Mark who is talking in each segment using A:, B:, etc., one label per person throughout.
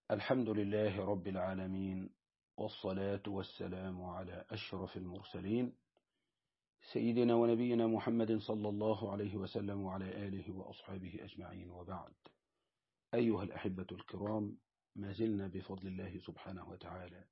A: الحمد لله رب العالمين والصلاة والسلام على أشرف المرسلين سيدنا ونبينا محمد صلى الله عليه وسلم وعلى آله وأصحابه أجمعين وبعد أيها الأحبة الكرام ما زلنا بفضل الله سبحانه وتعالى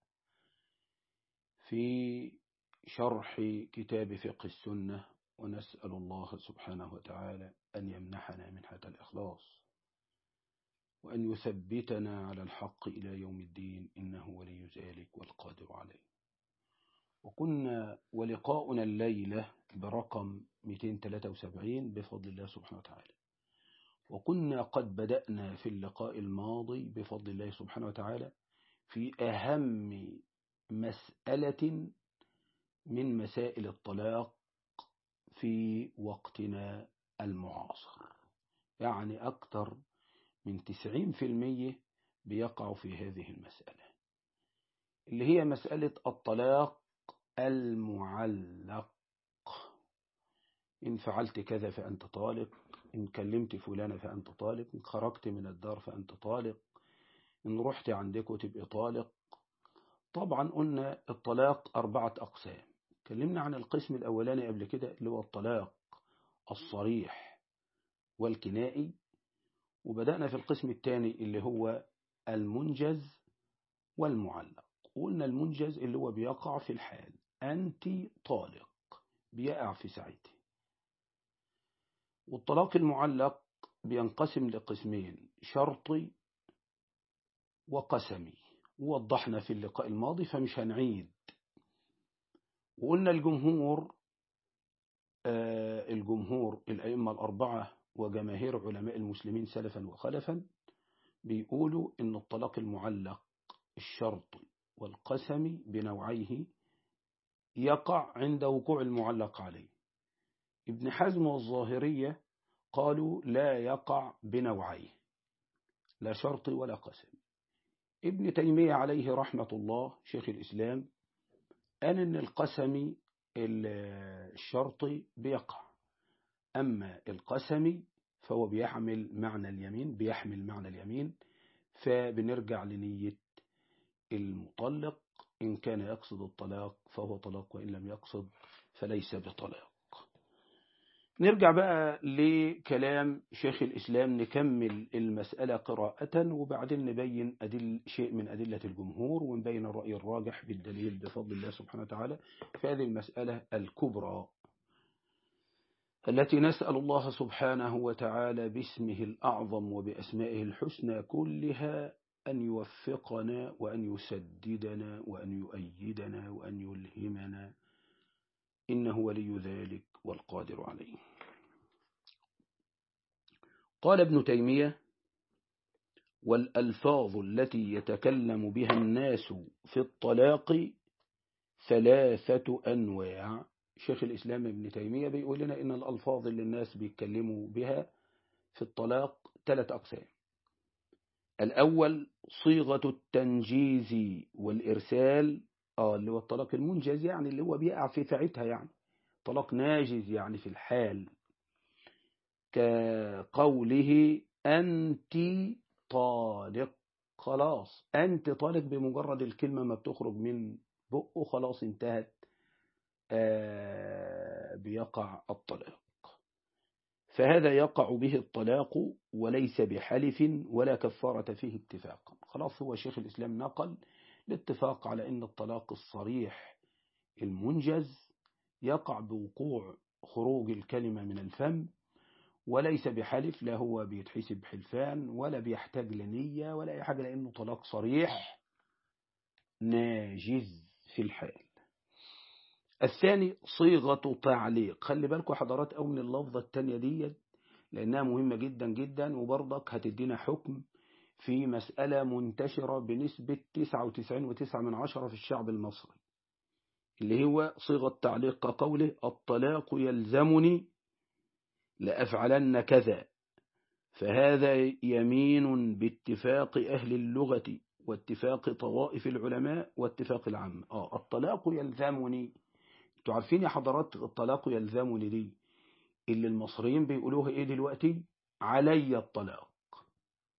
A: في شرح كتاب فقه السنة ونسأل الله سبحانه وتعالى أن يمنحنا منحة الإخلاص وأن يثبتنا على الحق إلى يوم الدين إنه ولي ذلك والقادر عليه وكنا ولقاؤنا الليلة برقم 273 بفضل الله سبحانه وتعالى وكنا قد بدأنا في اللقاء الماضي بفضل الله سبحانه وتعالى في أهم مسألة من مسائل الطلاق في وقتنا المعاصر يعني أكثر من 90% بيقع في هذه المسألة اللي هي مسألة الطلاق المعلق إن فعلت كذا فأنت طالق إن كلمت فلانة فأنت طالق إن خرجت من الدار فأنت طالق إن رحت عندك وتبقى طالق طبعا قلنا الطلاق أربعة أقسام اتكلمنا عن القسم الأولاني قبل كده اللي هو الطلاق الصريح والكنائي وبدأنا في القسم الثاني اللي هو المنجز والمعلق وقلنا المنجز اللي هو بيقع في الحال أنت طالق بيقع في ساعته والطلاق المعلق بينقسم لقسمين شرطي وقسمي ووضحنا في اللقاء الماضي فمش هنعيد وقلنا الجمهور آه الجمهور الأئمة الأربعة وجماهير علماء المسلمين سلفا وخلفا بيقولوا إن الطلاق المعلق الشرطي والقسمي بنوعيه يقع عند وقوع المعلق عليه ابن حزم والظاهرية قالوا لا يقع بنوعيه لا شرطي ولا قسمي ابن تيمية عليه رحمة الله شيخ الإسلام قال إن القسمي الشرطي بيقع أما القسمي فهو بيحمل معنى اليمين بيحمل معنى اليمين فبنرجع لنية المطلق إن كان يقصد الطلاق فهو طلاق وإن لم يقصد فليس بطلاق نرجع بقى لكلام شيخ الإسلام نكمل المسألة قراءة وبعدين نبين أدل شيء من أدلة الجمهور ونبين الرأي الراجح بالدليل بفضل الله سبحانه وتعالى في هذه المسألة الكبرى التي نسأل الله سبحانه وتعالى باسمه الأعظم وبأسمائه الحسنى كلها أن يوفقنا وأن يسددنا وأن يؤيدنا وأن يلهمنا إنه ولي ذلك والقادر عليه قال ابن تيمية والألفاظ التي يتكلم بها الناس في الطلاق ثلاثة أنواع شيخ الإسلام ابن تيمية بيقول لنا إن الألفاظ اللي الناس بيتكلموا بها في الطلاق ثلاث أقسام الأول صيغة التنجيز والإرسال آه اللي هو الطلاق المنجز يعني اللي هو بيقع في ساعتها يعني طلاق ناجز يعني في الحال كقوله أنت طالق خلاص أنت طالق بمجرد الكلمة ما بتخرج من بقه خلاص انتهت آه بيقع الطلاق فهذا يقع به الطلاق وليس بحلف ولا كفارة فيه اتفاقا خلاص هو شيخ الإسلام نقل الاتفاق على أن الطلاق الصريح المنجز يقع بوقوع خروج الكلمة من الفم وليس بحلف لا هو بيتحسب حلفان ولا بيحتاج لنية ولا أي حاجة لأنه طلاق صريح ناجز في الحال الثاني صيغة تعليق خلي بالكم حضرات أو من اللفظة التانية دي لأنها مهمة جدا جدا وبرضك هتدينا حكم في مسألة منتشرة بنسبة 99.9 من عشرة في الشعب المصري اللي هو صيغة تعليق كقوله الطلاق يلزمني لأفعلن كذا فهذا يمين باتفاق أهل اللغة واتفاق طوائف العلماء واتفاق العامة آه الطلاق يلزمني انتوا عارفين يا حضرات الطلاق يلزمني دي اللي المصريين بيقولوها ايه دلوقتي علي الطلاق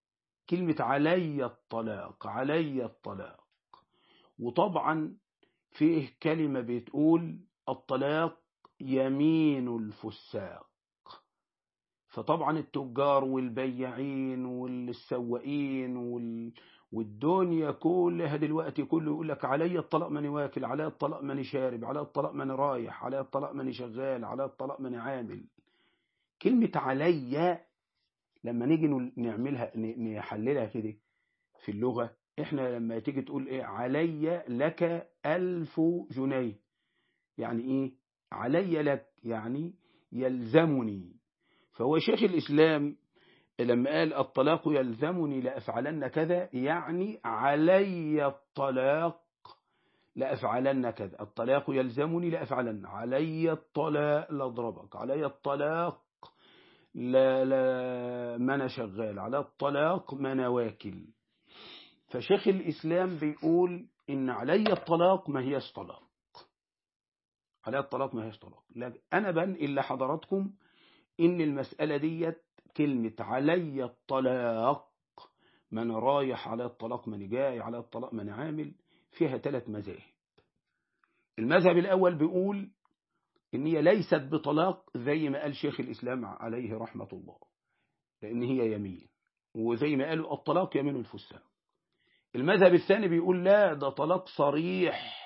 A: كلمة علي الطلاق علي الطلاق وطبعا فيه كلمة بتقول الطلاق يمين الفساق فطبعا التجار والبياعين والسواقين وال... والدنيا كلها دلوقتي كله يقول لك علي الطلاق ماني واكل علي الطلاق ماني شارب علي الطلاق ماني رايح علي الطلاق ماني شغال علي الطلاق ماني عامل كلمة علي لما نيجي نعملها نحللها كده في اللغة احنا لما تيجي تقول ايه علي لك ألف جنيه يعني ايه علي لك يعني يلزمني فهو شيخ الإسلام لما قال الطلاق يلزمني لأفعلن كذا يعني علي الطلاق لأفعلن كذا الطلاق يلزمني لأفعلن علي الطلاق لأضربك علي الطلاق لا لا ما أنا شغال على الطلاق ما أنا واكل فشيخ الإسلام بيقول إن علي الطلاق ما هيش طلاق علي الطلاق ما هيش طلاق أنا بنقل لحضراتكم إن المسألة ديت كلمة علي الطلاق من رايح على الطلاق من جاي على الطلاق من عامل فيها ثلاث مذاهب المذهب الأول بيقول إن هي ليست بطلاق زي ما قال شيخ الإسلام عليه رحمة الله لأن هي يمين وزي ما قالوا الطلاق يمين الفساق المذهب الثاني بيقول لا ده طلاق صريح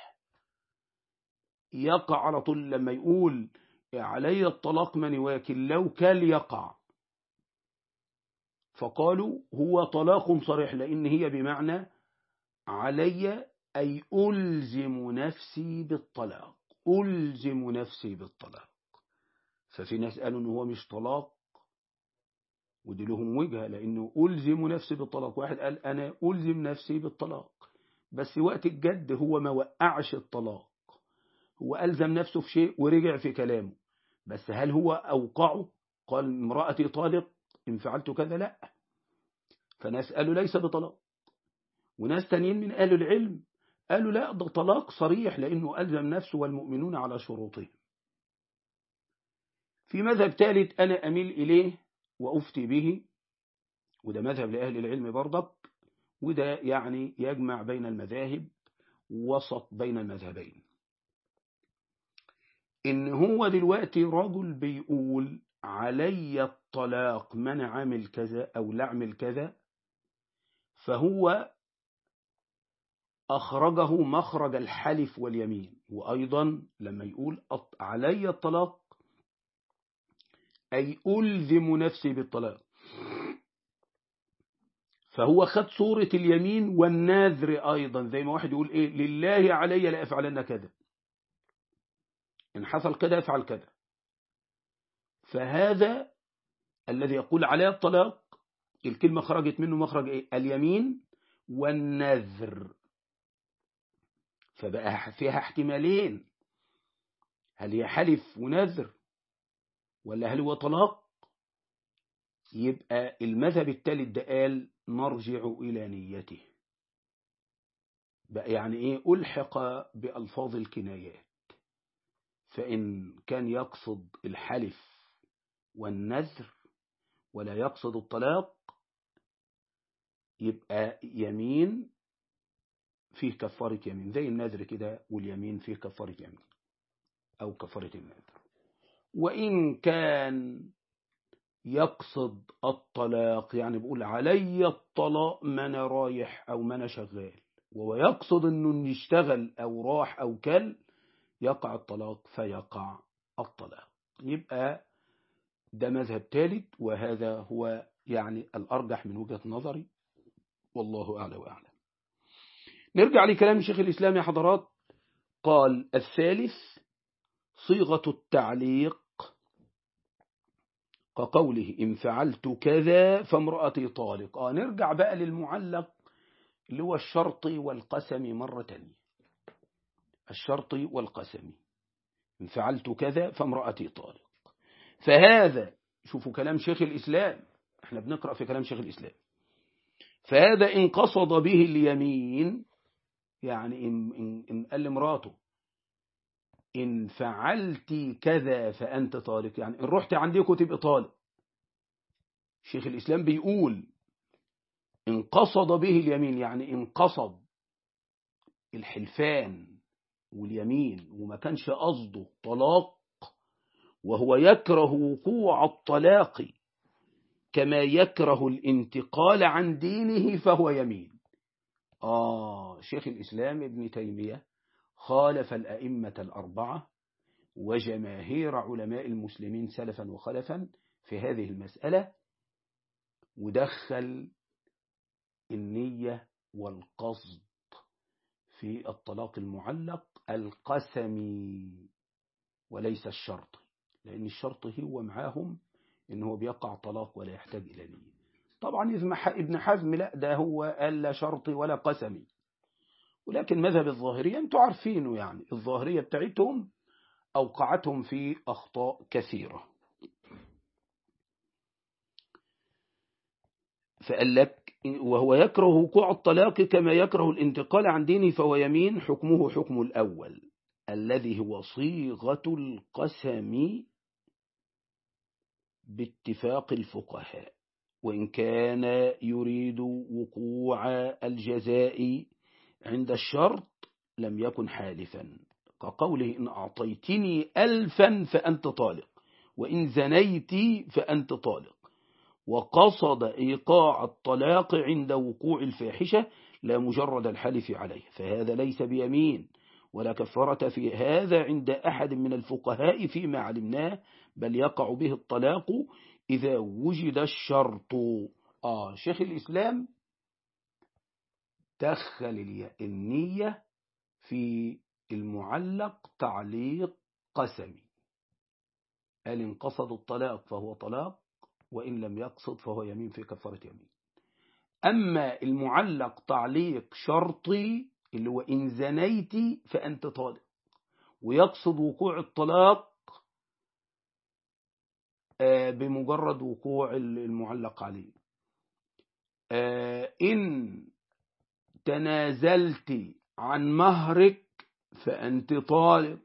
A: يقع على طول لما يقول علي الطلاق من واكل لو كان يقع فقالوا هو طلاق صريح لأن هي بمعنى علي أي ألزم نفسي بالطلاق ألزم نفسي بالطلاق ففي ناس قالوا أنه هو مش طلاق ودي لهم وجهة لأنه ألزم نفسي بالطلاق واحد قال أنا ألزم نفسي بالطلاق بس وقت الجد هو ما وقعش الطلاق هو ألزم نفسه في شيء ورجع في كلامه بس هل هو أوقعه قال امرأتي طالق إن فعلت كذا لا فناس قالوا ليس بطلاق وناس تانيين من أهل العلم قالوا لا ده طلاق صريح لأنه ألزم نفسه والمؤمنون على شروطهم في مذهب ثالث أنا أميل إليه وأفتي به وده مذهب لأهل العلم برضك وده يعني يجمع بين المذاهب وسط بين المذهبين إن هو دلوقتي رجل بيقول علي الطلاق من عمل كذا أو لا عمل كذا فهو أخرجه مخرج الحلف واليمين وأيضا لما يقول علي الطلاق أي ألزم نفسي بالطلاق فهو خد صورة اليمين والنذر أيضا زي ما واحد يقول إيه لله علي لا أفعلن كذا إن حصل كذا افعل كذا فهذا الذي يقول عليه الطلاق الكلمة خرجت منه مخرج إيه؟ اليمين والنذر فبقى فيها احتمالين هل هي حلف ونذر ولا هل هو طلاق يبقى المذهب الثالث ده قال نرجع إلى نيته بقى يعني إيه ألحق بألفاظ الكنايات فإن كان يقصد الحلف والنذر ولا يقصد الطلاق يبقى يمين فيه كفارة يمين زي النذر كده واليمين فيه كفارة يمين أو كفارة النذر وإن كان يقصد الطلاق يعني بيقول علي الطلاق ما انا رايح أو ما انا شغال وهو يقصد أنه يشتغل أو راح أو كل يقع الطلاق فيقع الطلاق يبقى ده مذهب ثالث وهذا هو يعني الأرجح من وجهة نظري والله أعلى وأعلم نرجع لكلام شيخ الإسلام يا حضرات قال الثالث صيغة التعليق كقوله إن فعلت كذا فامرأتي طالق آه نرجع بقى للمعلق اللي هو الشرط والقسم مرة تانية الشرط والقسم إن فعلت كذا فامرأتي طالق فهذا شوفوا كلام شيخ الإسلام احنا بنقرأ في كلام شيخ الإسلام فهذا إن قصد به اليمين يعني إن, إن, إن قال لمراته إن فعلت كذا فأنت طالق يعني إن رحت عندكم تبقى طالق شيخ الإسلام بيقول إن قصد به اليمين يعني إن قصد الحلفان واليمين وما كانش قصده طلاق وهو يكره وقوع الطلاق كما يكره الانتقال عن دينه فهو يمين آه شيخ الإسلام ابن تيمية خالف الأئمة الأربعة وجماهير علماء المسلمين سلفا وخلفا في هذه المسألة ودخل النية والقصد في الطلاق المعلق القسمي وليس الشرطي لأن الشرط هو معاهم إن هو بيقع طلاق ولا يحتاج إلى نية طبعا ابن حزم لا ده هو قال لا شرطي ولا قسمي ولكن مذهب الظاهرية انتوا عارفينه يعني الظاهرية بتاعتهم أوقعتهم في أخطاء كثيرة فقال لك وهو يكره وقوع الطلاق كما يكره الانتقال عن دينه فهو يمين حكمه حكم الأول الذي هو صيغة القسم باتفاق الفقهاء وإن كان يريد وقوع الجزاء عند الشرط لم يكن حالفا كقوله إن أعطيتني ألفا فأنت طالق وإن زنيت فأنت طالق وقصد إيقاع الطلاق عند وقوع الفاحشة لا مجرد الحلف عليه فهذا ليس بيمين ولا كفارة في هذا عند أحد من الفقهاء فيما علمناه بل يقع به الطلاق إذا وجد الشرط آه شيخ الإسلام دخل النية في المعلق تعليق قسمي قال إن قصد الطلاق فهو طلاق وإن لم يقصد فهو يمين في كفارة يمين أما المعلق تعليق شرطي اللي هو إن زنيت فأنت طالق ويقصد وقوع الطلاق بمجرد وقوع المعلق عليه إن تنازلت عن مهرك فأنت طالق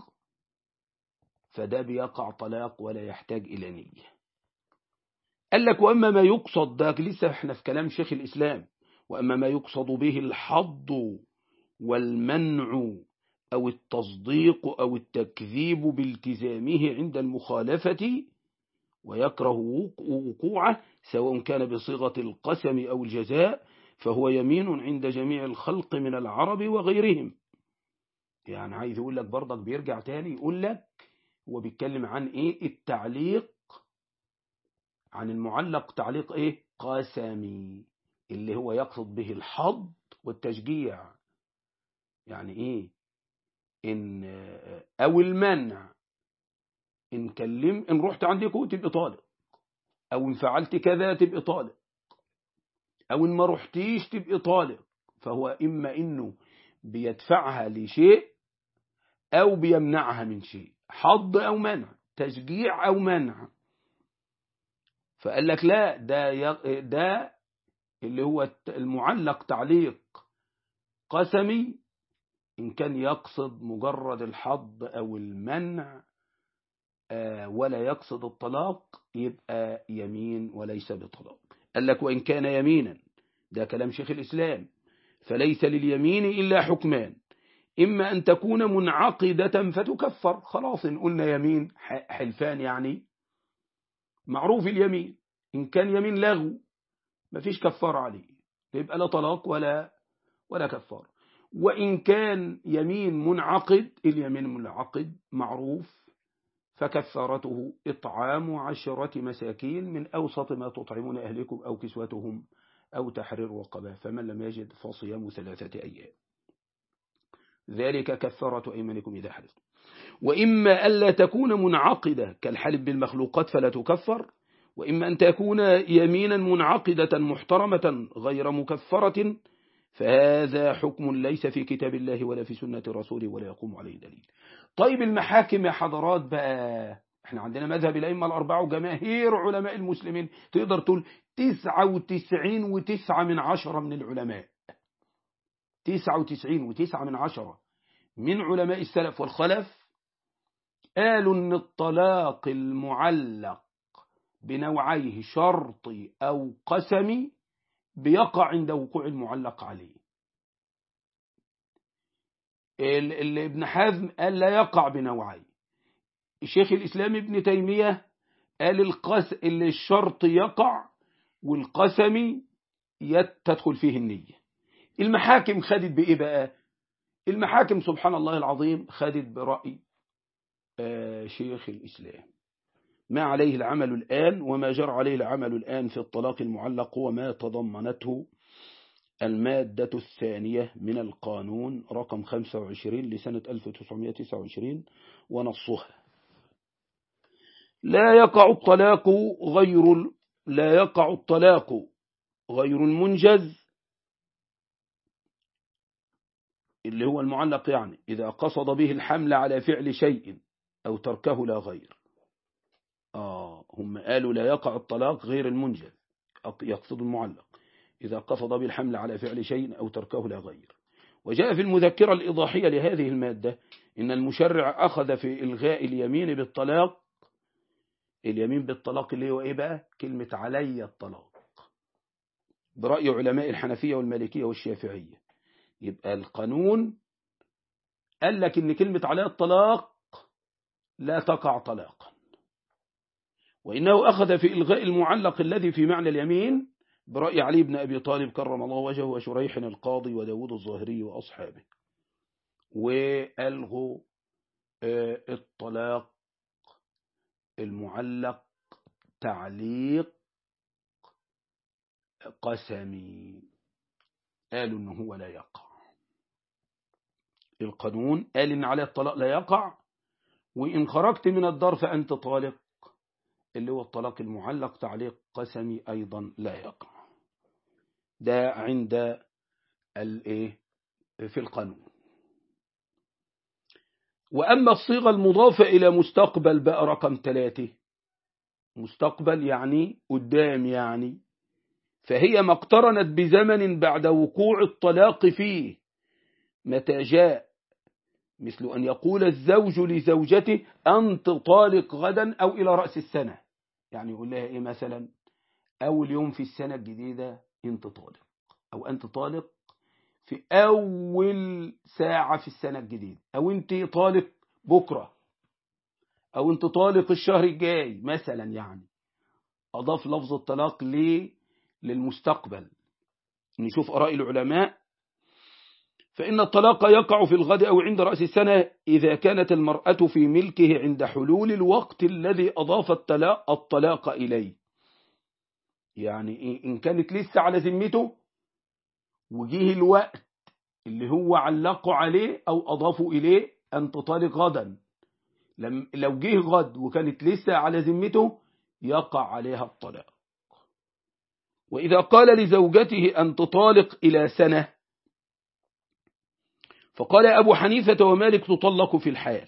A: فده بيقع طلاق ولا يحتاج إلى نية قال لك وأما ما يقصد ده لسه احنا في كلام شيخ الإسلام وأما ما يقصد به الحض والمنع أو التصديق أو التكذيب بالتزامه عند المخالفة ويكره وقوعه سواء كان بصيغة القسم أو الجزاء فهو يمين عند جميع الخلق من العرب وغيرهم يعني عايز يقول لك برضك بيرجع تاني يقول لك هو بيتكلم عن ايه التعليق عن المعلق تعليق ايه قسمي اللي هو يقصد به الحظ والتشجيع يعني ايه ان او المنع ان كلم ان رحت عندكم تبقى طالق او ان فعلت كذا تبقى طالق او ان ما رحتيش تبقى طالق فهو اما انه بيدفعها لشيء او بيمنعها من شيء حظ او منع تشجيع او منع فقال لك لا ده ده اللي هو المعلق تعليق قسمي إن كان يقصد مجرد الحظ أو المنع ولا يقصد الطلاق يبقى يمين وليس بطلاق قال لك وإن كان يمينا ده كلام شيخ الإسلام فليس لليمين إلا حكمان إما أن تكون منعقدة فتكفر خلاص إن قلنا يمين حلفان يعني معروف اليمين إن كان يمين لغو مفيش كفار عليه يبقى لا طلاق ولا ولا كفار وإن كان يمين منعقد اليمين منعقد معروف فكفارته إطعام عشرة مساكين من أوسط ما تطعمون أهلكم أو كسوتهم أو تحرير رقبة فمن لم يجد فصيام ثلاثة أيام ذلك كفارة أيمانكم إذا حلفتم وإما ألا تكون منعقدة كالحلف بالمخلوقات فلا تكفر وإما أن تكون يمينا منعقدة محترمة غير مكفرة فهذا حكم ليس في كتاب الله ولا في سنة رسوله ولا يقوم عليه دليل طيب المحاكم يا حضرات بقى احنا عندنا مذهب الأئمة الأربعة وجماهير علماء المسلمين تقدر تقول تسعة وتسعين وتسعة من عشرة من العلماء تسعة وتسعين وتسعة من عشرة من علماء السلف والخلف قالوا ان الطلاق المعلق بنوعيه شرطي أو قسمي بيقع عند وقوع المعلق عليه ابن حزم قال لا يقع بنوعين الشيخ الإسلام ابن تيمية قال القس اللي الشرط يقع والقسم تدخل فيه النية المحاكم خدت بإيه بقى المحاكم سبحان الله العظيم خدت برأي شيخ الإسلام ما عليه العمل الآن وما جرى عليه العمل الآن في الطلاق المعلق هو ما تضمنته المادة الثانية من القانون رقم 25 لسنة 1929 ونصها لا يقع الطلاق غير لا يقع الطلاق غير المنجز اللي هو المعلق يعني إذا قصد به الحمل على فعل شيء أو تركه لا غير آه هم قالوا لا يقع الطلاق غير المنجز يقصد المعلق إذا قصد بالحمل على فعل شيء أو تركه لا غير وجاء في المذكرة الإضاحية لهذه المادة إن المشرع أخذ في إلغاء اليمين بالطلاق اليمين بالطلاق اللي هو إيه بقى كلمة علي الطلاق برأي علماء الحنفية والمالكية والشافعية يبقى القانون قال لك إن كلمة علي الطلاق لا تقع طلاقا وإنه أخذ في إلغاء المعلق الذي في معنى اليمين برأي علي بن أبي طالب كرم الله وجهه وشريح القاضي وداود الظاهري وأصحابه وألغوا الطلاق المعلق تعليق قسمي قالوا إنه هو لا يقع القانون قال إن عليه الطلاق لا يقع وإن خرجت من الدار فأنت طالق اللي هو الطلاق المعلق تعليق قسمي أيضا لا يقع ده عند الايه في القانون وأما الصيغة المضافة إلى مستقبل بقى رقم ثلاثة مستقبل يعني قدام يعني فهي ما اقترنت بزمن بعد وقوع الطلاق فيه متى جاء مثل أن يقول الزوج لزوجته أنت طالق غدا أو إلى رأس السنة يعني يقول لها إيه مثلا أول يوم في السنة الجديدة أنت طالق أو أنت طالق في أول ساعة في السنة الجديدة أو أنت طالق بكرة أو أنت طالق الشهر الجاي مثلا يعني أضاف لفظ الطلاق ليه للمستقبل نشوف أراء العلماء فإن الطلاق يقع في الغد أو عند رأس السنة إذا كانت المرأة في ملكه عند حلول الوقت الذي أضاف الطلاق, الطلاق إليه يعني إن كانت لسه على ذمته وجيه الوقت اللي هو علقوا عليه أو أضافوا إليه أن تطالق غدا لو جه غد وكانت لسه على ذمته يقع عليها الطلاق وإذا قال لزوجته أن تطالق إلى سنة فقال أبو حنيفة ومالك تطلق في الحال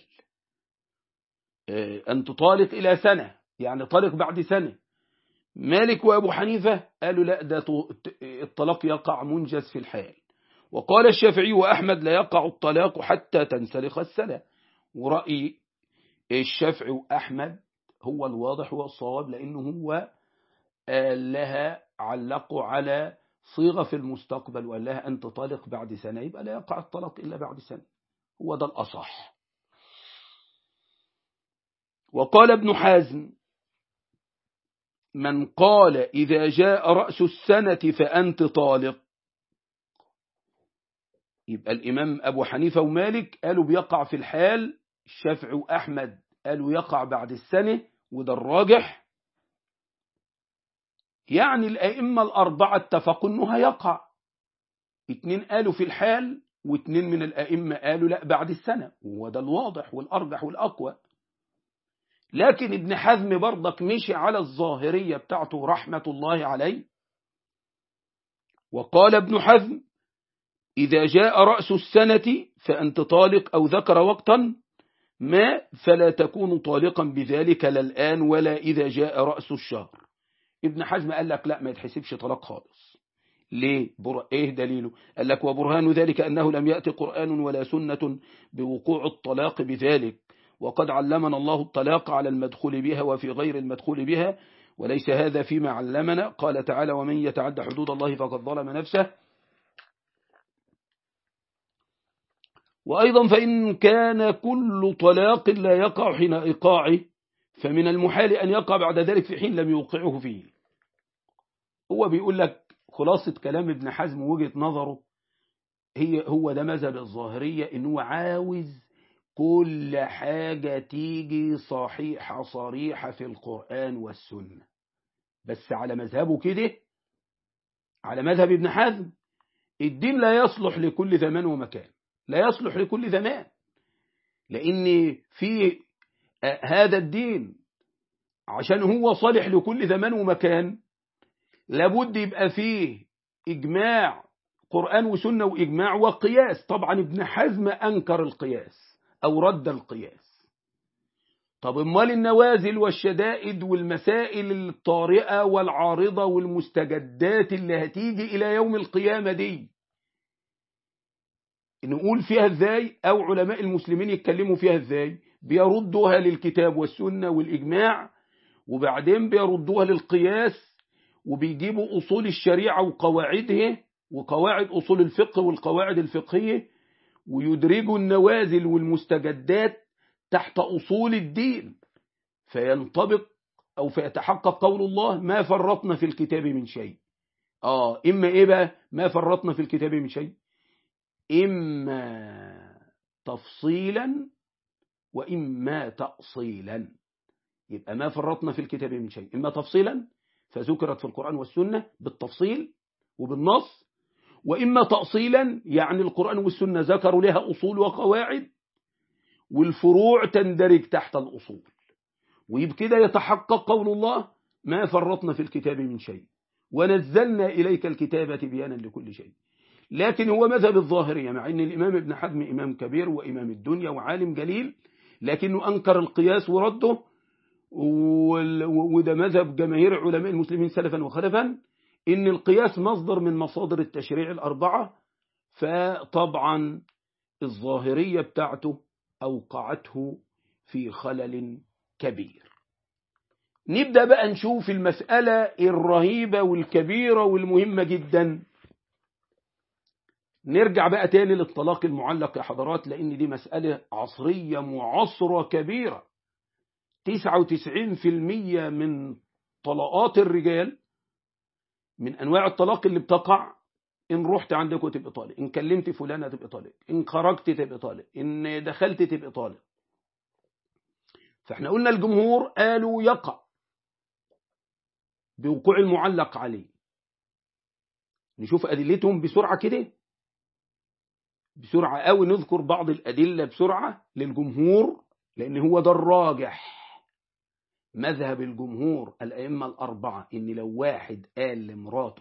A: أن تطالق إلى سنة يعني طالق بعد سنة مالك وأبو حنيفة قالوا لا ده الطلاق يقع منجز في الحال وقال الشافعي وأحمد لا يقع الطلاق حتى تنسلخ السنة ورأي الشافعي وأحمد هو الواضح والصواب لأنه هو لها علقوا على صيغة في المستقبل وقال لها أنت طالق بعد سنة يبقى لا يقع الطلاق إلا بعد سنة هو ده الأصح وقال ابن حازم من قال إذا جاء رأس السنة فأنت طالق يبقى الإمام أبو حنيفة ومالك قالوا بيقع في الحال الشافعي وأحمد قالوا يقع بعد السنة وده الراجح يعني الأئمة الأربعة اتفقوا أنه هيقع اتنين قالوا في الحال واتنين من الأئمة قالوا لا بعد السنة وده الواضح والأرجح والأقوى لكن ابن حزم برضك مشي على الظاهرية بتاعته رحمة الله عليه وقال ابن حزم إذا جاء رأس السنة فأنت طالق أو ذكر وقتا ما فلا تكون طالقا بذلك لا الآن ولا إذا جاء رأس الشهر ابن حزم قال لك لا ما يتحسبش طلاق خالص ليه بر... ايه دليله قال لك وبرهان ذلك أنه لم يأتي قرآن ولا سنة بوقوع الطلاق بذلك وقد علمنا الله الطلاق على المدخول بها وفي غير المدخول بها وليس هذا فيما علمنا قال تعالى ومن يتعد حدود الله فقد ظلم نفسه وأيضا فإن كان كل طلاق لا يقع حين إيقاعه فمن المحال أن يقع بعد ذلك في حين لم يوقعه فيه هو بيقول لك خلاصة كلام ابن حزم وجهة نظره هي هو ده مذهب الظاهرية إن هو عاوز كل حاجة تيجي صحيحة صريحة في القرآن والسنة بس على مذهبه كده على مذهب ابن حزم الدين لا يصلح لكل زمان ومكان لا يصلح لكل زمان لأن في هذا الدين عشان هو صالح لكل زمان ومكان لابد يبقى فيه إجماع قرآن وسنة وإجماع وقياس طبعا ابن حزم أنكر القياس أو رد القياس طب امال النوازل والشدائد والمسائل الطارئة والعارضة والمستجدات اللي هتيجي إلى يوم القيامة دي نقول فيها ازاي أو علماء المسلمين يتكلموا فيها ازاي بيردوها للكتاب والسنة والإجماع وبعدين بيردوها للقياس وبيجيبوا أصول الشريعة وقواعدها وقواعد أصول الفقه والقواعد الفقهية ويدرجوا النوازل والمستجدات تحت أصول الدين فينطبق أو فيتحقق قول الله ما فرطنا في الكتاب من شيء آه إما إيه بقى ما فرطنا في الكتاب من شيء إما تفصيلا وإما تأصيلا يبقى ما فرطنا في الكتاب من شيء إما تفصيلا فذكرت في القرآن والسنة بالتفصيل وبالنص وإما تأصيلا يعني القرآن والسنة ذكروا لها أصول وقواعد والفروع تندرج تحت الأصول ويبكده يتحقق قول الله ما فرطنا في الكتاب من شيء ونزلنا إليك الكتابة بيانا لكل شيء لكن هو مذهب الظاهرية مع أن الإمام ابن حزم إمام كبير وإمام الدنيا وعالم جليل لكنه أنكر القياس ورده وده مذهب جماهير علماء المسلمين سلفا وخلفا إن القياس مصدر من مصادر التشريع الأربعة فطبعا الظاهرية بتاعته أوقعته في خلل كبير نبدأ بقى نشوف المسألة الرهيبة والكبيرة والمهمة جدا نرجع بقى تاني للطلاق المعلق يا حضرات لأن دي مسألة عصرية معاصرة كبيرة 99% من طلاقات الرجال من أنواع الطلاق اللي بتقع إن رحت عندك تبقى طالق إن كلمت فلانة تبقى طالق إن خرجت تبقى طالق إن دخلت تبقى طالق فإحنا قلنا الجمهور قالوا يقع بوقوع المعلق عليه نشوف أدلتهم بسرعة كده بسرعة أو نذكر بعض الأدلة بسرعة للجمهور لأن هو ده الراجح مذهب الجمهور الأئمة الأربعة إن لو واحد قال لمراته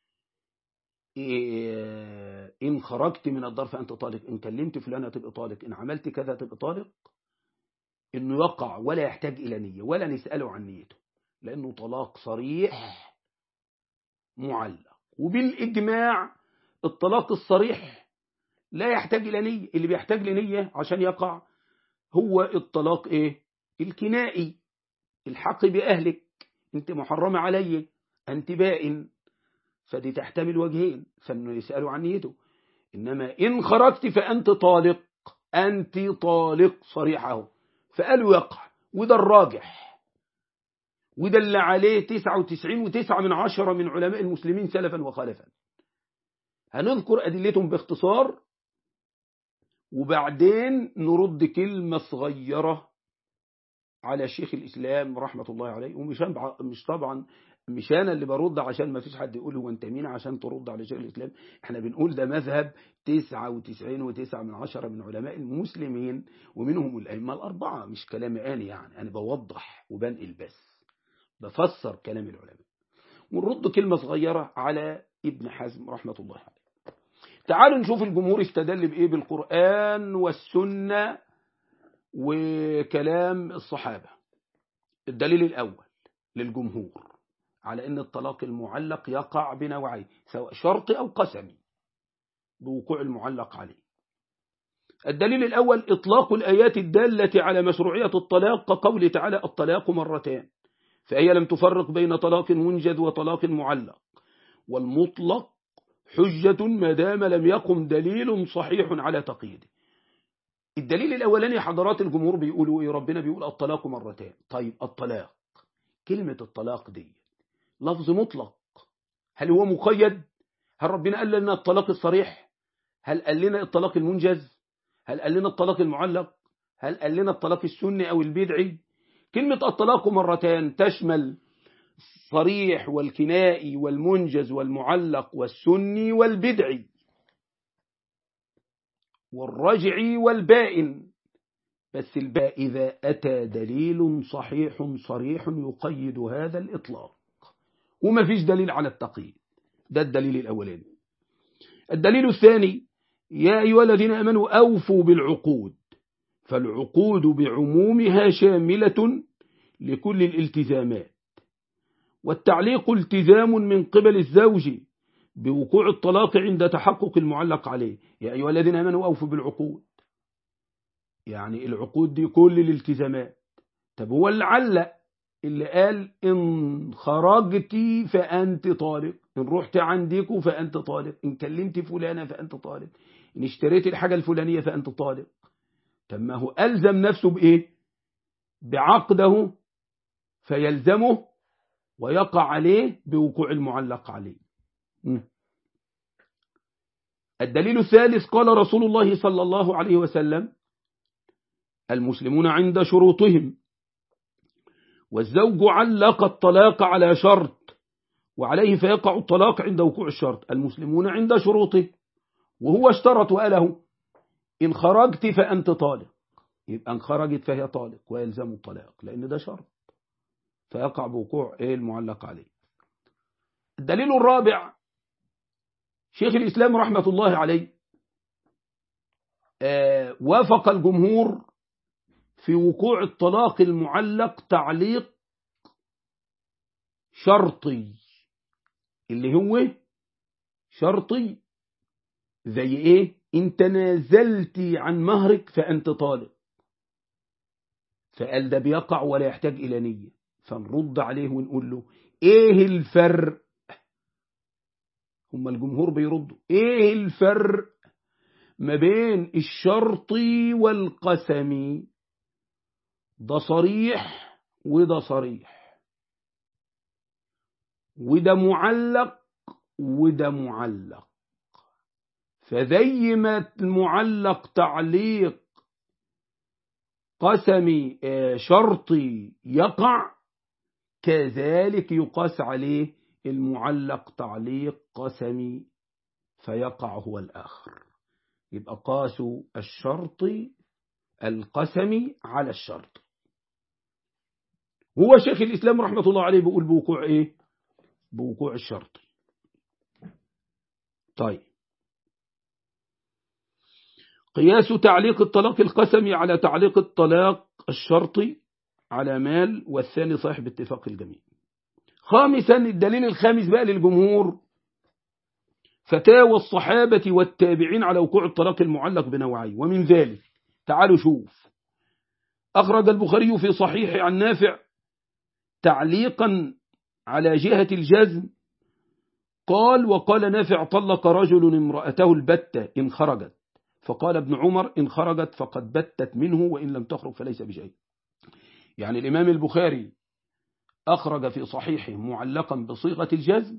A: إيه إن خرجت من الدار فأنت طالق إن كلمت فلانة تبقى طالق إن عملت كذا تبقى طالق إنه يقع ولا يحتاج إلى نية ولا نسأله عن نيته لأنه طلاق صريح معلق وبالإجماع الطلاق الصريح لا يحتاج إلى نية اللي بيحتاج لنية عشان يقع هو الطلاق إيه الكنائي الحق بأهلك أنت محرمة علي أنت بائن فدي تحتمل وجهين فإنه يسألوا عن نيته إنما إن خرجت فأنت طالق أنت طالق صريحه فقالوا يقع وده الراجح وده اللي عليه 99 وتسعة من عشرة من علماء المسلمين سلفا وخلفا هنذكر أدلتهم باختصار وبعدين نرد كلمة صغيرة على شيخ الإسلام رحمة الله عليه ومش مش طبعا مش أنا اللي برد عشان ما فيش حد يقول هو أنت مين عشان ترد على شيخ الإسلام احنا بنقول ده مذهب 99 وتسعة من عشرة من علماء المسلمين ومنهم الأئمة الأربعة مش كلامي أنا يعني أنا بوضح وبنقل بس بفسر كلام العلماء ونرد كلمة صغيرة على ابن حزم رحمة الله عليه تعالوا نشوف الجمهور استدل بإيه بالقرآن والسنة وكلام الصحابة الدليل الأول للجمهور على أن الطلاق المعلق يقع بنوعين سواء شرطي أو قسمي بوقوع المعلق عليه الدليل الأول إطلاق الآيات الدالة على مشروعية الطلاق كقول تعالى الطلاق مرتان فهي لم تفرق بين طلاق منجد وطلاق معلق والمطلق حجة ما دام لم يقم دليل صحيح على تقييده الدليل الأولاني حضرات الجمهور بيقولوا إيه ربنا بيقول الطلاق مرتين طيب الطلاق كلمة الطلاق دي لفظ مطلق هل هو مقيد هل ربنا قال لنا الطلاق الصريح هل قال لنا الطلاق المنجز هل قال لنا الطلاق المعلق هل قال لنا الطلاق السني أو البدعي كلمة الطلاق مرتين تشمل الصريح والكنائي والمنجز والمعلق والسني والبدعي والرجعي والبائن بس الباء إذا أتى دليل صحيح صريح يقيد هذا الإطلاق وما فيش دليل على التقييد ده الدليل الأولاني الدليل الثاني يا أيها الذين أمنوا أوفوا بالعقود فالعقود بعمومها شاملة لكل الالتزامات والتعليق التزام من قبل الزوج بوقوع الطلاق عند تحقق المعلق عليه يا أيها الذين آمنوا أوفوا بالعقود يعني العقود دي كل الالتزامات طب هو اللي علق اللي قال إن خرجتي فأنت طالق إن رحت عندك فأنت طالق إن كلمت فلانة فأنت طالق إن اشتريت الحاجة الفلانية فأنت طالق طب ما هو ألزم نفسه بإيه بعقده فيلزمه ويقع عليه بوقوع المعلق عليه الدليل الثالث قال رسول الله صلى الله عليه وسلم المسلمون عند شروطهم والزوج علق الطلاق على شرط وعليه فيقع الطلاق عند وقوع الشرط المسلمون عند شروطه وهو اشترط وقاله إن خرجت فأنت طالق يبقى إن خرجت فهي طالق ويلزم الطلاق لأن ده شرط فيقع بوقوع إيه المعلق عليه الدليل الرابع شيخ الإسلام رحمة الله عليه آه وافق الجمهور في وقوع الطلاق المعلق تعليق شرطي اللي هو شرطي زي ايه ان تنازلتي عن مهرك فانت طالق فقال ده بيقع ولا يحتاج الى نية فنرد عليه ونقول له ايه الفرق هم الجمهور بيردوا ايه الفرق ما بين الشرطي والقسمي ده صريح وده صريح وده معلق وده معلق فزي ما المعلق تعليق قسمي شرطي يقع كذلك يقاس عليه المعلق تعليق قسمي فيقع هو الآخر يبقى قاسوا الشرطي القسمي على الشرط هو شيخ الإسلام رحمة الله عليه بيقول بوقوع إيه بوقوع الشرط طيب قياس تعليق الطلاق القسمي على تعليق الطلاق الشرطي على مال والثاني صاحب باتفاق الجميع خامسا الدليل الخامس بقى للجمهور فتاوى الصحابة والتابعين على وقوع الطلاق المعلق بنوعين ومن ذلك تعالوا شوف أخرج البخاري في صحيح عن نافع تعليقا على جهة الجزم قال وقال نافع طلق رجل امرأته البتة إن خرجت فقال ابن عمر إن خرجت فقد بتت منه وإن لم تخرج فليس بشيء يعني الإمام البخاري أخرج في صحيحه معلقا بصيغة الجزم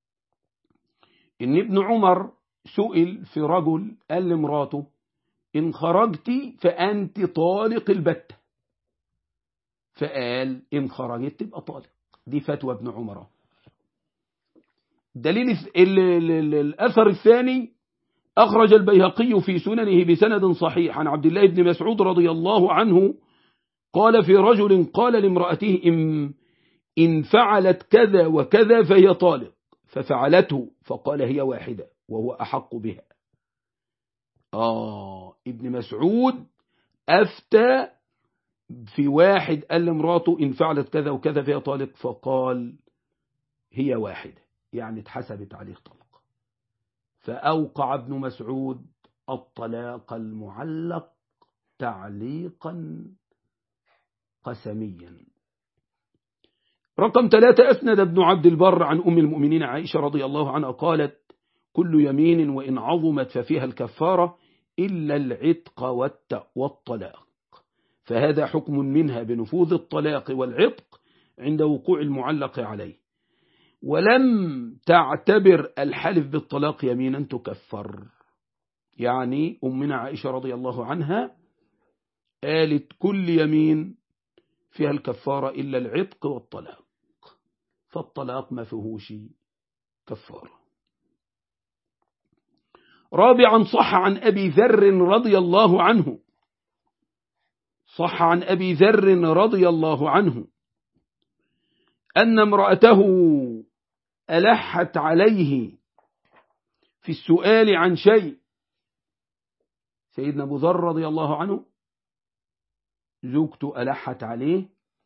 A: إن ابن عمر سئل في رجل قال لمراته إن خرجت فأنت طالق البتة فقال إن خرجت تبقى طالق دي فتوى ابن عمر دليل الأثر الثاني أخرج البيهقي في سننه بسند صحيح عن عبد الله بن مسعود رضي الله عنه قال في رجل قال لامرأته إن, إن فعلت كذا وكذا فهي طالق ففعلته فقال هي واحدة وهو أحق بها آه ابن مسعود أفتى في واحد قال لمراته إن فعلت كذا وكذا فهي طالق فقال هي واحدة يعني اتحسبت عليه طلق فأوقع ابن مسعود الطلاق المعلق تعليقا قسميا رقم ثلاثة أسند ابن عبد البر عن أم المؤمنين عائشة رضي الله عنها قالت كل يمين وإن عظمت ففيها الكفارة إلا العتق والطلاق فهذا حكم منها بنفوذ الطلاق والعتق عند وقوع المعلق عليه ولم تعتبر الحلف بالطلاق يمينا تكفر يعني أمنا عائشة رضي الله عنها قالت كل يمين فيها الكفارة إلا العتق والطلاق فالطلاق ما فيهوش كفارة رابعا صح عن أبي ذر رضي الله عنه صح عن أبي ذر رضي الله عنه أن امرأته ألحت عليه في السؤال عن شيء سيدنا أبو ذر رضي الله عنه زوجته ألحت عليه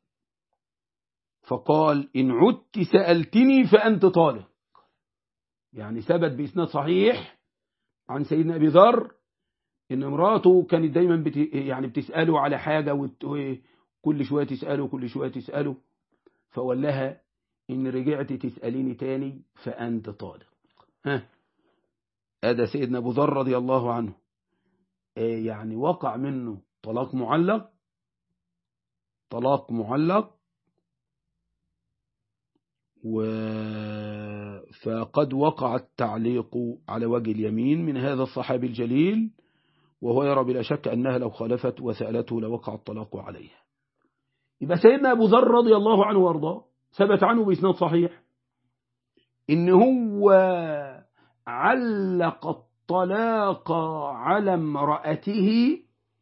A: فقال إن عدت سألتني فأنت طالق يعني ثبت بإسناد صحيح عن سيدنا أبي ذر إن امراته كانت دايما بت... يعني بتسأله على حاجة وكل شوية تسأله كل شوية تسأله فقال لها إن رجعت تسأليني تاني فأنت طالق ها هذا سيدنا أبو ذر رضي الله عنه يعني وقع منه طلاق معلق طلاق معلق و فقد وقع التعليق على وجه اليمين من هذا الصحابي الجليل وهو يرى بلا شك أنها لو خالفت وسألته لوقع الطلاق عليها يبقى سيدنا أبو ذر رضي الله عنه وارضاه ثبت عنه بإسناد صحيح إن هو علق الطلاق على امرأته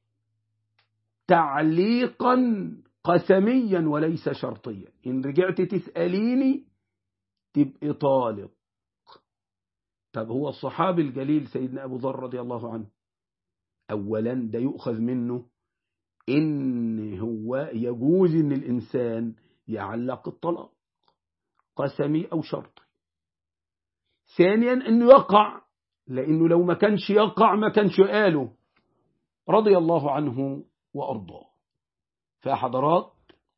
A: تعليقا قسميا وليس شرطيا إن رجعت تسأليني تبقى طالق طب هو الصحابي الجليل سيدنا أبو ذر رضي الله عنه أولا ده يؤخذ منه إن هو يجوز إن الإنسان يعلق الطلاق قسمي أو شرطي ثانيا إنه يقع لأنه لو ما كانش يقع ما كانش قاله رضي الله عنه وأرضاه فحضرات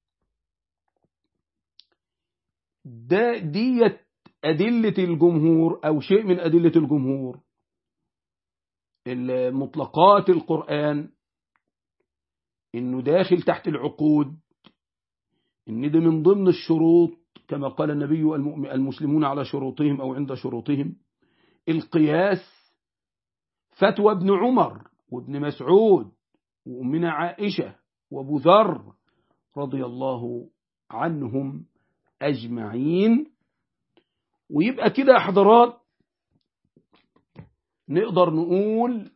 A: ده ديت أدلة الجمهور أو شيء من أدلة الجمهور مطلقات القرآن إنه داخل تحت العقود إن ده من ضمن الشروط كما قال النبي المسلمون على شروطهم أو عند شروطهم القياس فتوى ابن عمر وابن مسعود وأمنا عائشة وابو ذر رضي الله عنهم أجمعين ويبقى كده يا حضرات نقدر نقول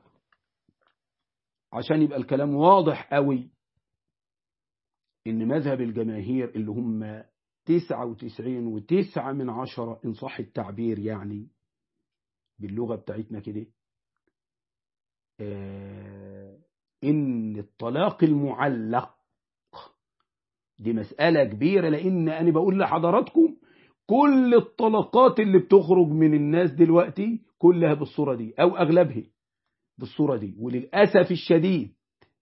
A: عشان يبقى الكلام واضح قوي ان مذهب الجماهير اللي هم تسعة وتسعين وتسعة من عشرة إن صح التعبير يعني باللغة بتاعتنا كده آه إن الطلاق المعلق دي مسألة كبيرة لأن أنا بقول لحضراتكم كل الطلقات اللي بتخرج من الناس دلوقتي كلها بالصورة دي أو أغلبها بالصورة دي وللأسف الشديد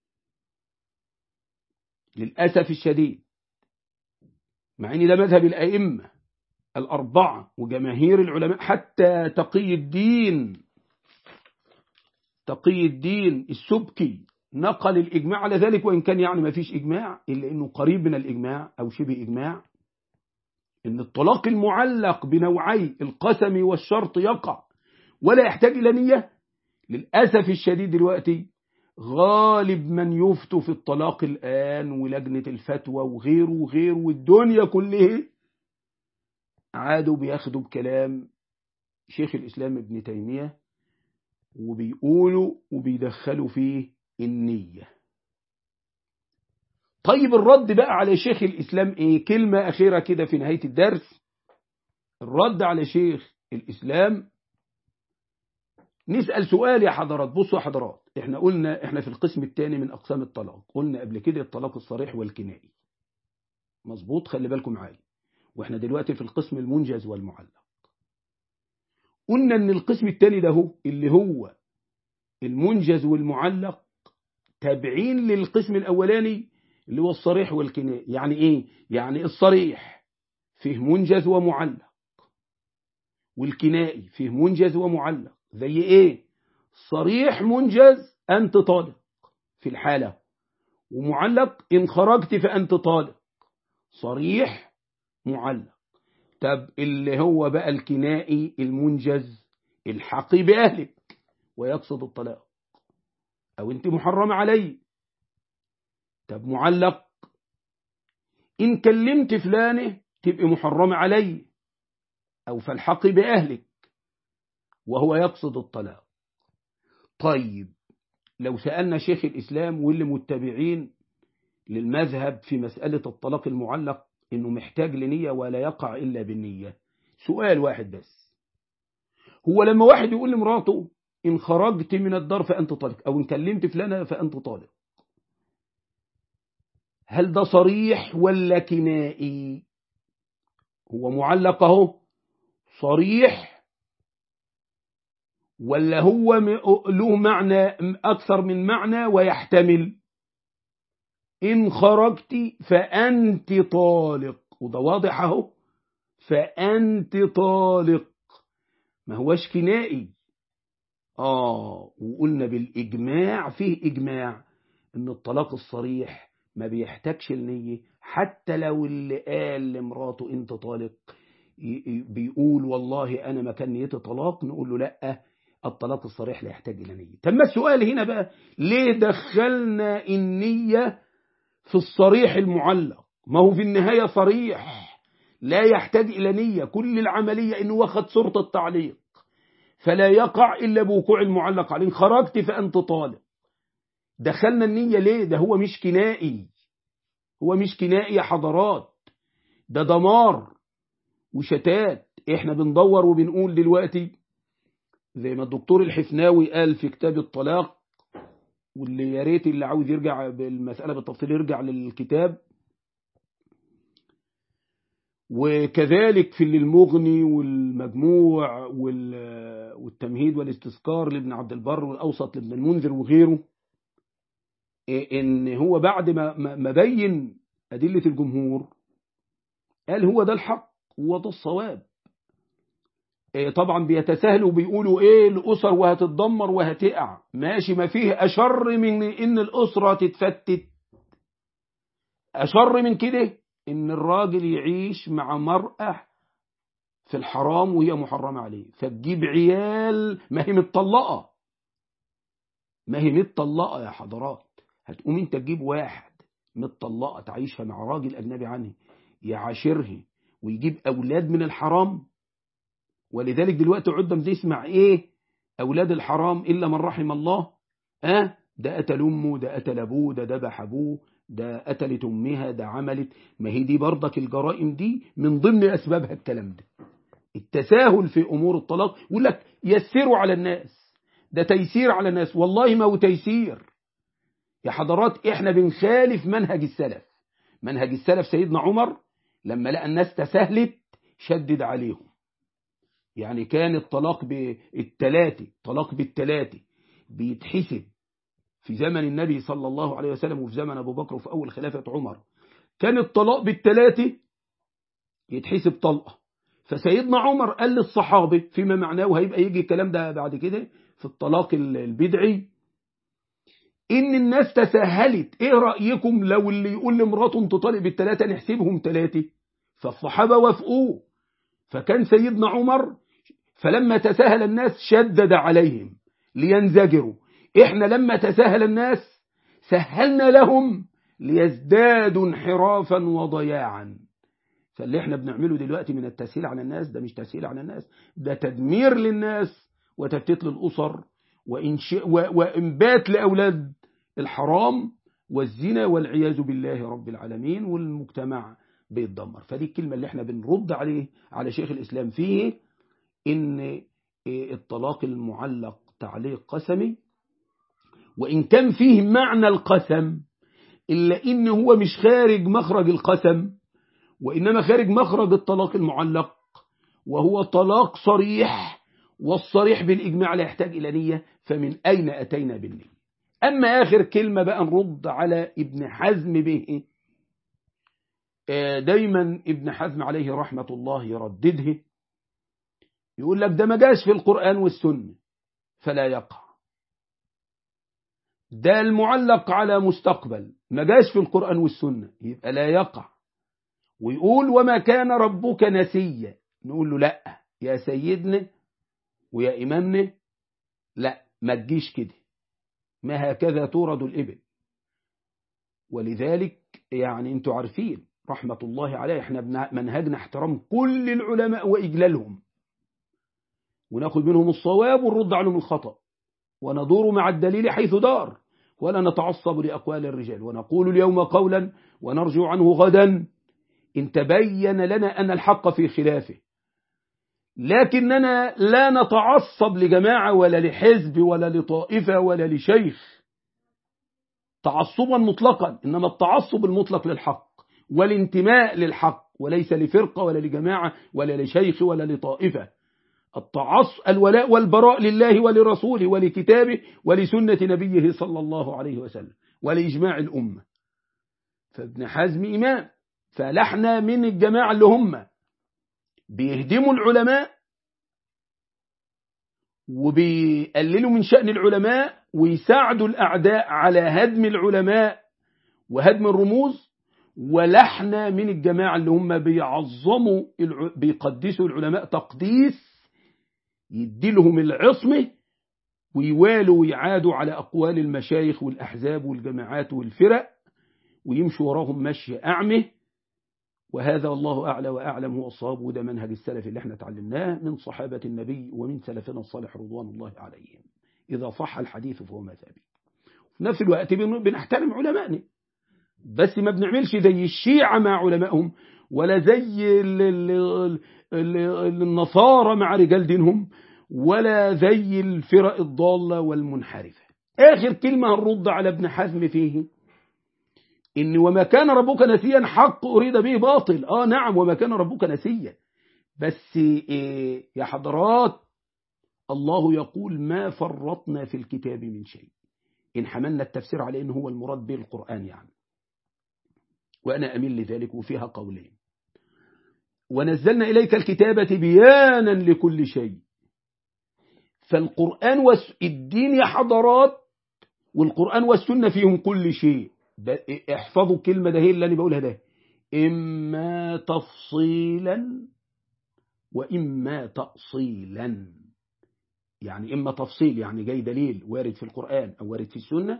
A: للأسف الشديد مع ان ده مذهب الأئمة الأربعة وجماهير العلماء حتى تقي الدين تقي الدين السبكي نقل الإجماع على ذلك وإن كان يعني ما فيش إجماع إلا أنه قريب من الإجماع أو شبه إجماع إن الطلاق المعلق بنوعي القسم والشرط يقع ولا يحتاج إلى نية للأسف الشديد دلوقتي غالب من يفتوا في الطلاق الآن ولجنة الفتوى وغيره وغيره والدنيا كلها عادوا بياخدوا بكلام شيخ الإسلام ابن تيمية وبيقولوا وبيدخلوا فيه النية طيب الرد بقى على شيخ الإسلام إيه كلمة أخيرة كده في نهاية الدرس الرد على شيخ الإسلام نسأل سؤال يا حضرات بصوا يا حضرات احنا قلنا احنا في القسم الثاني من أقسام الطلاق قلنا قبل كده الطلاق الصريح والكنائي مظبوط خلي بالكم معايا واحنا دلوقتي في القسم المنجز والمعلق قلنا ان القسم الثاني ده هو اللي هو المنجز والمعلق تابعين للقسم الأولاني اللي هو الصريح والكنائي يعني ايه يعني الصريح فيه منجز ومعلق والكنائي فيه منجز ومعلق زي ايه صريح منجز أنت طالق في الحالة ومعلق إن خرجت فأنت طالق صريح معلق طب اللي هو بقى الكنائي المنجز الحقي بأهلك ويقصد الطلاق أو أنت محرم علي طب معلق إن كلمت فلانة تبقى محرمة علي أو فالحقي بأهلك وهو يقصد الطلاق طيب لو سألنا شيخ الإسلام واللي متبعين للمذهب في مسألة الطلاق المعلق إنه محتاج لنية ولا يقع إلا بالنية سؤال واحد بس هو لما واحد يقول لمراته إن خرجت من الدار فأنت طالق أو إن كلمت فلانة فأنت طالق هل ده صريح ولا كنائي هو معلق اهو صريح ولا هو له معنى أكثر من معنى ويحتمل إن خرجت فأنت طالق وده واضح اهو فأنت طالق ما هوش كنائي آه وقلنا بالإجماع فيه إجماع إن الطلاق الصريح ما بيحتاجش النية حتى لو اللي قال لمراته انت طالق بيقول والله انا ما كان نيتي طلاق نقول له لا الطلاق الصريح لا يحتاج الى نية تم السؤال هنا بقى ليه دخلنا النية في الصريح المعلق ما هو في النهاية صريح لا يحتاج الى نية كل العملية انه واخد صورة التعليق فلا يقع الا بوقوع المعلق عليه خرجت فانت طالق دخلنا النية ليه ده هو مش كنائي هو مش كنائي يا حضرات ده دمار وشتات احنا بندور وبنقول دلوقتي زي ما الدكتور الحفناوي قال في كتاب الطلاق واللي يا ريت اللي عاوز يرجع بالمسألة بالتفصيل يرجع للكتاب وكذلك في المغني والمجموع والتمهيد والاستذكار لابن عبد البر والأوسط لابن المنذر وغيره ان هو بعد ما ما بين أدلة الجمهور قال هو ده الحق هو ده الصواب طبعا بيتساهلوا وبيقولوا ايه الأسر وهتتدمر وهتقع ماشي ما فيه أشر من ان الأسرة تتفتت أشر من كده ان الراجل يعيش مع مرأة في الحرام وهي محرمة عليه فتجيب عيال ما هي متطلقة ما هي متطلقة يا حضرات هتقوم انت تجيب واحد متطلقة تعيشها مع راجل أجنبي عنه يعاشرها ويجيب أولاد من الحرام ولذلك دلوقتي عدم تسمع إيه أولاد الحرام إلا من رحم الله أه ده قتل أمه ده قتل أبوه ده ذبح أبوه ده قتلت أمها ده عملت ما هي دي برضك الجرائم دي من ضمن أسبابها الكلام ده التساهل في أمور الطلاق يقول لك يسروا على الناس ده تيسير على الناس والله ما هو تيسير يا حضرات احنا بنخالف منهج السلف منهج السلف سيدنا عمر لما لقى الناس تساهلت شدد عليهم يعني كان الطلاق بالتلاتة طلاق بالتلاتة بيتحسب في زمن النبي صلى الله عليه وسلم وفي زمن أبو بكر وفي أول خلافة عمر كان الطلاق بالتلاتة يتحسب طلقة فسيدنا عمر قال للصحابة فيما معناه وهيبقى يجي الكلام ده بعد كده في الطلاق البدعي إن الناس تساهلت إيه رأيكم لو اللي يقول لمراته انت طالق بالتلاتة نحسبهم تلاتة فالصحابة وافقوه فكان سيدنا عمر فلما تساهل الناس شدد عليهم لينزجروا إحنا لما تساهل الناس سهلنا لهم ليزدادوا انحرافا وضياعا فاللي احنا بنعمله دلوقتي من التسهيل على الناس ده مش تسهيل على الناس ده تدمير للناس وتفتيت للأسر وإنبات لأولاد الحرام والزنا والعياذ بالله رب العالمين والمجتمع بيتدمر فدي الكلمة اللي احنا بنرد عليه على شيخ الإسلام فيه إن الطلاق المعلق تعليق قسمي وإن كان فيه معنى القسم إلا إن هو مش خارج مخرج القسم وإنما خارج مخرج الطلاق المعلق وهو طلاق صريح والصريح بالإجماع لا يحتاج إلى نية فمن أين أتينا بالنية أما آخر كلمة بقى نرد على ابن حزم به دايما ابن حزم عليه رحمة الله يرددها يقول لك ده ما جاش في القرآن والسنة فلا يقع ده المعلق على مستقبل ما جاش في القرآن والسنة يبقى لا يقع ويقول وما كان ربك نسيا نقول له لا يا سيدنا ويا إمامنا لا ما تجيش كده ما هكذا تورد الإبل ولذلك يعني انتوا عارفين رحمة الله عليه احنا منهجنا احترام كل العلماء وإجلالهم وناخذ منهم الصواب ونرد عنهم الخطأ وندور مع الدليل حيث دار ولا نتعصب لأقوال الرجال ونقول اليوم قولا ونرجع عنه غدا إن تبين لنا أن الحق في خلافه لكننا لا نتعصب لجماعة ولا لحزب ولا لطائفة ولا لشيخ تعصبا مطلقا إنما التعصب المطلق للحق والانتماء للحق وليس لفرقة ولا لجماعة ولا لشيخ ولا لطائفة التعص الولاء والبراء لله ولرسوله ولكتابه ولسنة نبيه صلى الله عليه وسلم ولإجماع الأمة فابن حزم إمام فلحنا من الجماعة اللي هم بيهدموا العلماء وبيقللوا من شأن العلماء ويساعدوا الأعداء على هدم العلماء وهدم الرموز ولحنا من الجماعة اللي هم بيعظموا بيقدسوا العلماء تقديس يدي لهم العصمة ويوالوا ويعادوا على أقوال المشايخ والأحزاب والجماعات والفرق ويمشوا وراهم مشي أعمه وهذا الله أعلى وأعلم هو الصواب وده منهج السلف اللي احنا تعلمناه من صحابة النبي ومن سلفنا الصالح رضوان الله عليهم إذا صح الحديث فهو مذهبي في نفس الوقت بنحترم علمائنا بس ما بنعملش زي الشيعة مع علمائهم ولا زي ال ال ال النصارى مع رجال دينهم ولا زي الفرق الضالة والمنحرفة آخر كلمة هنرد على ابن حزم فيه إن وما كان ربك نسيا حق أريد به باطل آه نعم وما كان ربك نسيا بس إيه يا حضرات الله يقول ما فرطنا في الكتاب من شيء إن حملنا التفسير على إنه هو المراد به القرآن يعني وأنا أميل لذلك وفيها قولين ونزلنا إليك الكتابة بيانا لكل شيء فالقرآن والدين يا حضرات والقرآن والسنة فيهم كل شيء احفظوا الكلمة ده هي اللي أنا بقولها ده إما تفصيلا وإما تأصيلا يعني إما تفصيل يعني جاي دليل وارد في القرآن أو وارد في السنة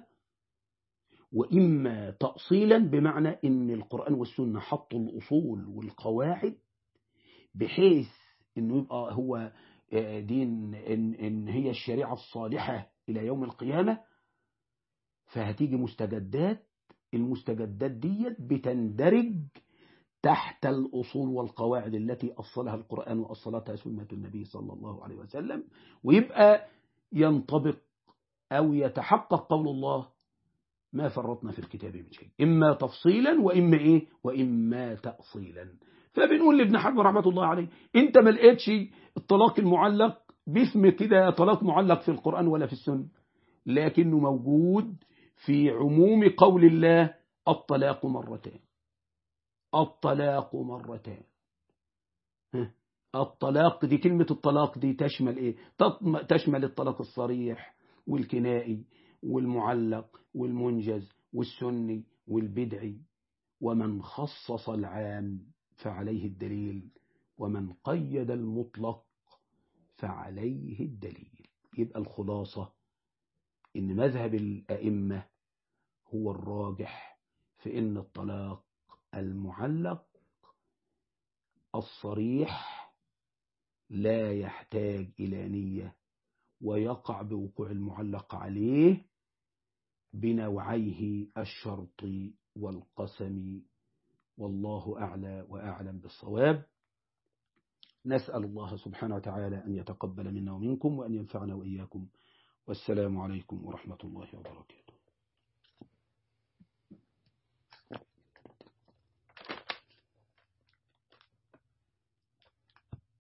A: وإما تأصيلا بمعنى إن القرآن والسنة حطوا الأصول والقواعد بحيث إنه يبقى هو دين إن, إن هي الشريعة الصالحة إلى يوم القيامة فهتيجي مستجدات المستجدات ديت بتندرج تحت الأصول والقواعد التي أصلها القرآن وأصلتها سنة النبي صلى الله عليه وسلم ويبقى ينطبق أو يتحقق قول الله ما فرطنا في الكتاب من شيء إما تفصيلا وإما إيه وإما تأصيلا فبنقول لابن حزم رحمة الله عليه أنت ما لقيتش الطلاق المعلق باسم كده طلاق معلق في القرآن ولا في السنة لكنه موجود في عموم قول الله الطلاق مرتين الطلاق مرتين الطلاق دي كلمة الطلاق دي تشمل ايه تشمل الطلاق الصريح والكنائي والمعلق والمنجز والسني والبدعي ومن خصص العام فعليه الدليل ومن قيد المطلق فعليه الدليل يبقى الخلاصة إن مذهب الأئمة هو الراجح في إن الطلاق المعلق الصريح لا يحتاج إلى نية ويقع بوقوع المعلق عليه بنوعيه الشرط والقسم والله أعلى وأعلم بالصواب نسأل الله سبحانه وتعالى أن يتقبل منا ومنكم وأن ينفعنا وإياكم والسلام عليكم ورحمة الله وبركاته